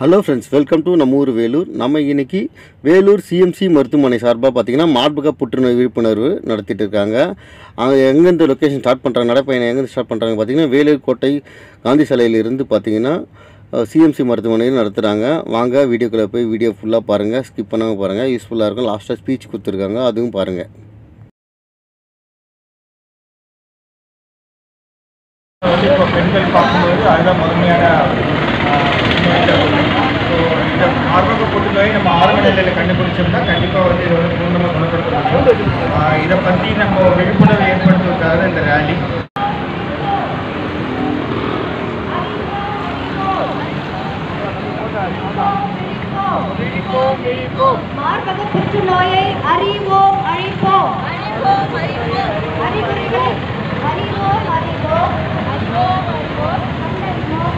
Hello friends welcome to நம்ம ஊர் வேலூர் நம்ம இன்னைக்கு வேலூர் சிஎம்சி மருத்துவமனை சார்பாக பார்த்தீங்கன்னா மார்பக புற்றுநோய் விழிப்புணர்வு நடத்திட்டு இருக்காங்க அங்கே எங்கேருந்து லொக்கேஷன் ஸ்டார்ட் பண்ணுறாங்க நடைப்பயணம் எங்கேருந்து ஸ்டார்ட் பண்ணுறாங்க பார்த்தீங்கன்னா வேலூர் கோட்டை காந்தி சாலையிலிருந்து பார்த்தீங்கன்னா சிஎம்சி மருத்துவமனையில் நடத்துகிறாங்க வாங்க வீடியோக்குள்ளே போய் வீடியோ ஃபுல்லாக பாருங்கள் ஸ்கிப் பண்ணாமல் பாருங்கள் யூஸ்ஃபுல்லாக இருக்கும் லாஸ்ட்டாக ஸ்பீச் கொடுத்துருக்காங்க அதுவும் பாருங்கள் வந்து இப்போ பெண்கள் பார்க்கும்போது அதுதான் முதன்மையான ஆஹ், நோய்கள். ஸோ இந்த மார்பக புற்றுநோய் நம்ம ஆரம்ப நிலையில் கண்டுபிடிச்சோம்னா கண்டிப்பாக வந்து இதை வந்து பூர்ணமாக குணப்படுத்த முடியும் ஆஹ், இதை பற்றி நம்ம விழிப்புணர்வு ஏற்படுத்துவதற்காக தான் இந்த ரேலி மார்பக புற்றுநோயை அறிவோம் அழிப்போம் அறிகுறிகள் அறிவோம் அறிவோம் அறிவோம் அறிவோம் கண்டறிவோம்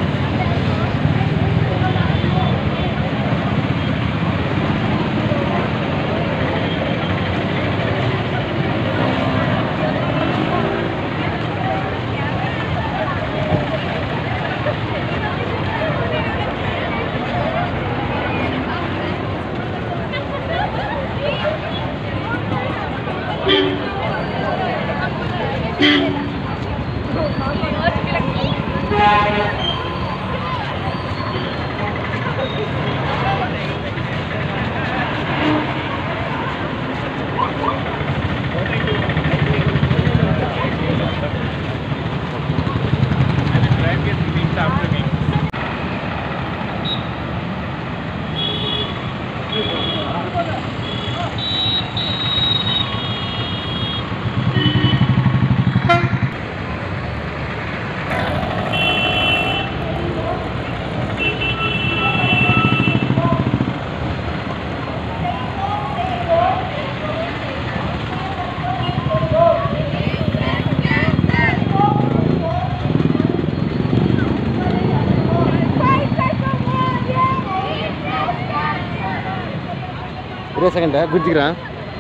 ஒரே செகண்டா குதிக்கிறேன்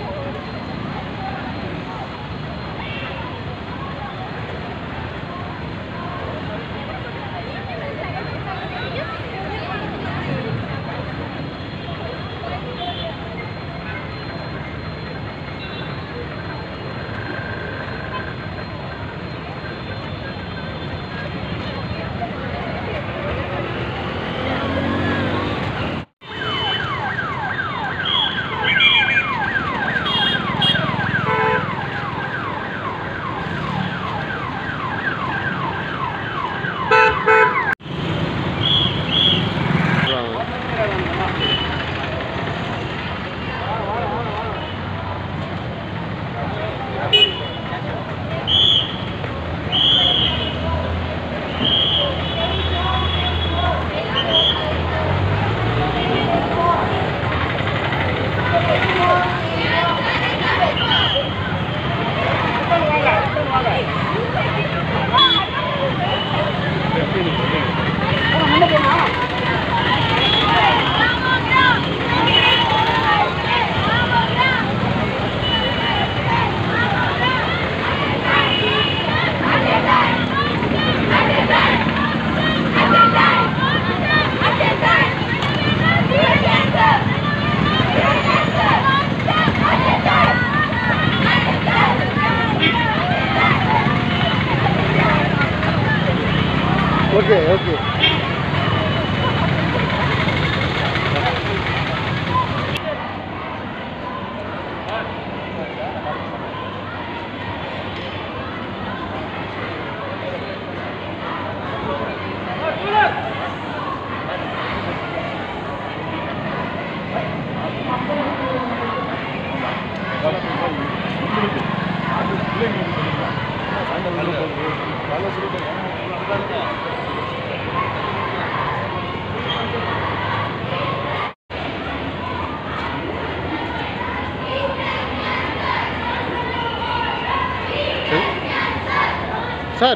okay okay sir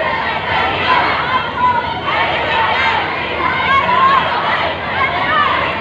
Thank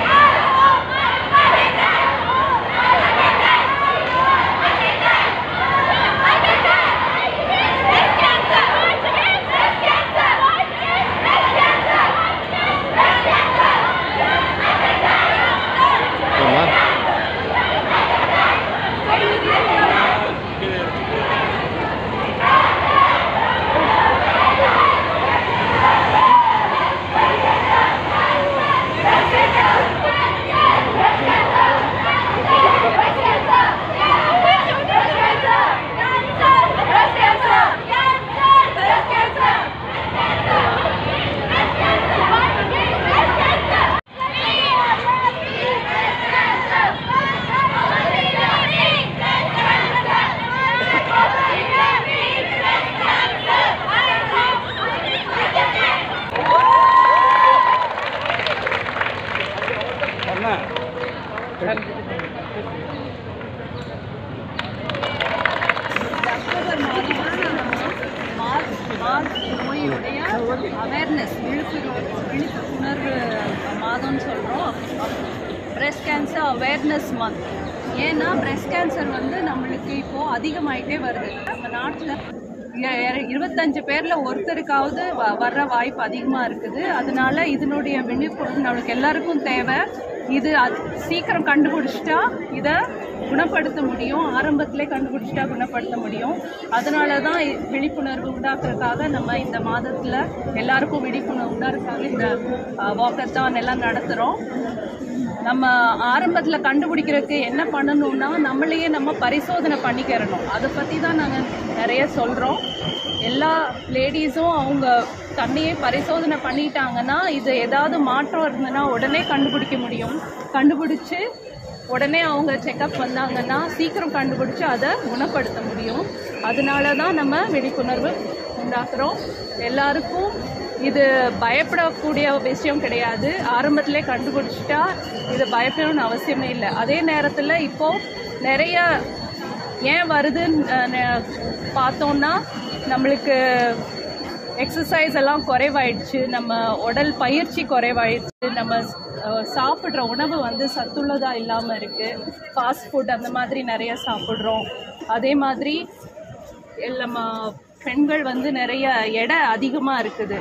October மாதம் மார்ச் மார்ச் நோயுடைய அவேர்னஸ் விழிப்புணர்வு விழிப்புணர்வு மாதம்னு சொல்கிறோம் பிரஸ்ட் கேன்சர் அவேர்னஸ் மந்த் ஏன்னா பிரஸ்ட் கேன்சர் வந்து நம்மளுக்கு இப்போது அதிகமாயிட்டே வருது நம்ம நாட்டில் இருபத்தஞ்சு பேரில் ஒருத்தருக்காவது வ- வர்ற வாய்ப்பு அதிகமாக இருக்குது அதனால இதனுடைய விழிப்புணர்வு நம்மளுக்கு எல்லாருக்கும் தேவை இது அது- சீக்கிரம் கண்டுபிடிச்சிட்டா இதை குணப்படுத்த முடியும் ஆரம்பத்திலே கண்டுபிடிச்சிட்டா குணப்படுத்த முடியும் அதனால தான் இ- விழிப்புணர்வு உண்டாக்குறதுக்காக நம்ம இந்த மாதத்தில் எல்லாருக்கும் விழிப்புணர்வு உண்டாக்குறதுக்காக இந்த வாக்கத்தான் எல்லாம் நடத்துகிறோம் நம்ம ஆரம்பத்தில் கண்டுபிடிக்கிறதுக்கு என்ன பண்ணணும்னா நம்மளையே நம்ம பரிசோதனை பண்ணிக்கிறணும் அதை பற்றி தான் நாங்கள் நிறைய சொல்கிறோம் எல்லா லேடிஸும் அவங்க தன்னையே பரிசோதனை பண்ணிட்டாங்கன்னா இது ஏதாவது மாற்றம் இருந்ததுன்னா உடனே கண்டுபிடிக்க முடியும் கண்டுபிடிச்சு உடனே அவங்க செக்கப் வந்தாங்கன்னா சீக்கிரம் கண்டுபிடிச்சு அதை குணப்படுத்த முடியும் அதனால தான் நம்ம விழிப்புணர்வு உண்டாக்குறோம் எல்லாருக்கும் இது பயப்படக்கூடிய விஷயம் கிடையாது ஆரம்பத்திலே கண்டுபிடிச்சிட்டா இது பயப்படணும்னு அவசியமே இல்லை அதே நேரத்தில் இப்போது நிறைய ஏன் வருதுன்னு அஹ், நெ- பார்த்தோம்னா நம்மளுக்கு எக்ஸசைஸ் எல்லாம் குறைவாயிடுச்சு நம்ம உடல் பயிற்சி குறைவாயிடுச்சு நம்ம அஹ், சாப்பிட்ற உணவு வந்து சத்துள்ளதாக இல்லாமல் இருக்குது ஃபாஸ்ட் ஃபுட் அந்த மாதிரி நிறைய சாப்பிட்றோம் அதே மாதிரி நம்ம பெண்கள் வந்து நிறைய எடை அதிகமாக இருக்குது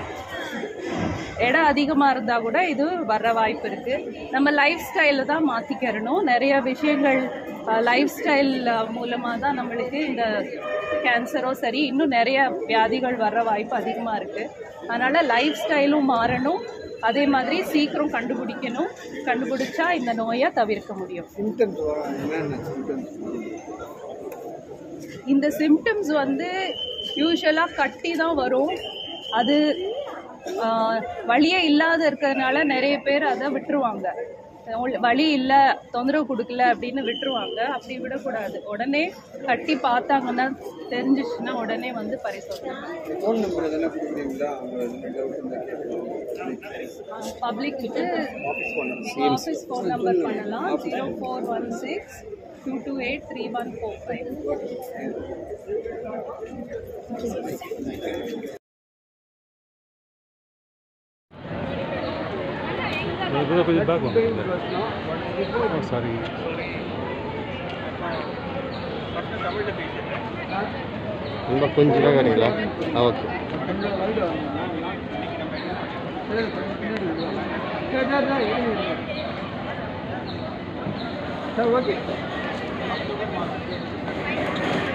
எடை அதிகமாக இருந்தால் கூட இது வர வாய்ப்பு இருக்குது நம்ம லைஃப் ஸ்டைலை தான் மாற்றிக்கிறணும் நிறைய விஷயங்கள் லைஃப் ஸ்டைல் மூலமாக தான் நம்மளுக்கு இந்த கேன்சரோ சரி இன்னும் நிறைய வியாதிகள் வர்ற வாய்ப்பு அதிகமாக இருக்குது அதனால் லைஃப் ஸ்டைலும் மாறணும் அதே மாதிரி சீக்கிரம் கண்டுபிடிக்கணும் கண்டுபிடிச்சா இந்த நோயை தவிர்க்க முடியும் இந்த சிம்டம்ஸ் வந்து யூஸ்வலாக கட்டி தான் வரும் அது ஆஹ், வலியே இல்லாத இருக்கிறதுனால நிறைய பேர் அதை விட்டுருவாங்க உள்- வலி இல்லை தொந்தரவு கொடுக்கல அப்படின்னு விட்டுருவாங்க அப்படி விடக்கூடாது உடனே கட்டி பார்த்தாங்கன்னா தெரிஞ்சிச்சுன்னா உடனே வந்து பரிசோதனை ஃபோன் நம்பர் எதனா கொடுக்குறீங்களா அவங்க பப்ளிக்கு ஆஃபீஸ் ஃபோன் நம்பர் பண்ணலாம் zero four one six two two eight three one four five கொஞ்சம் பேக் வாங்க சாரி ரொம்ப கொஞ்சம் வேக வரீங்களா ஆ ஓகே சார் ஓகே